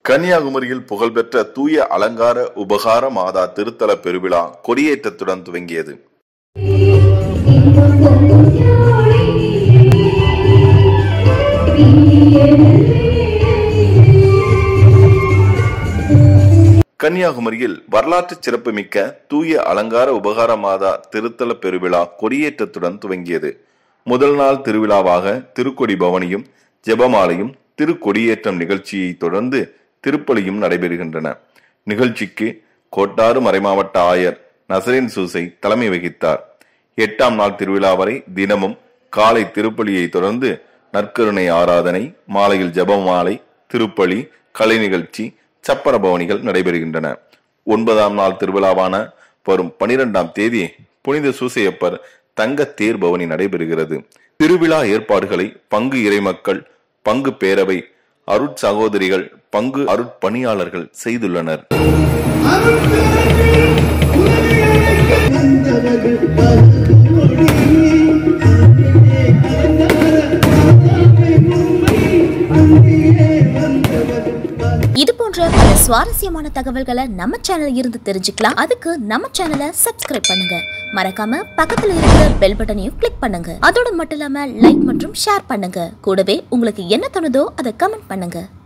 கன்னியாகுமரியில் புகழ்பெற்ற தூய அலங்கார உபகார மாதா திருத்தல பெருவிழா கொடியேற்றத்துடன் துவங்கியது கன்னியாகுமரியில் வரலாற்று சிறப்புமிக்க தூய அலங்கார உபகார மாதா திருத்தல பெருவிழா கொடியேற்றத்துடன் துவங்கியது முதல் நாள் திருவிழாவாக திருக்கொடி பவனியும் ஜெபமாலையும் திருக்கொடியேற்றம் நிகழ்ச்சியை தொடர்ந்து திருப்பலியும் நடைபெறுகின்றன நிகழ்ச்சிக்கு கோட்டாறு மறைமாவட்ட ஆயர் நசரின் சூசை தலைமை வகித்தார் எட்டாம் நாள் திருவிழா வரை தினமும் காலை திருப்பலியை தொடர்ந்து நற்கருணை ஆராதனை மாலையில் ஜெபமாலை திருப்பலி கலை நிகழ்ச்சி சப்பர பவனிகள் நடைபெறுகின்றன ஒன்பதாம் நாள் திருவிழாவான வரும் பனிரெண்டாம் தேதி புனித சூசையப்பர் தங்க தேர் பவனி நடைபெறுகிறது திருவிழா ஏற்பாடுகளை பங்கு இறைமக்கள் பங்கு பேரவை அருட்சகோதரிகள் பங்கு அருட்பணியாளர்கள் செய்துள்ளனர் இது போன்ற பல சுவாரஸ்யமான தகவல்களை நம்ம சேனல்ல இருந்து தெரிஞ்சுக்கலாம் அதுக்கு நம்ம சேனலை சப்ஸ்கிரைப் பண்ணுங்க மறக்காம பக்கத்துல இருக்கிற பெல் பட்டனையும் கிளிக் பண்ணுங்க அதோட மட்டும் இல்லாம லைக் மற்றும் ஷேர் பண்ணுங்க கூடவே உங்களுக்கு என்ன தோணுதோ அதை கமெண்ட் பண்ணுங்க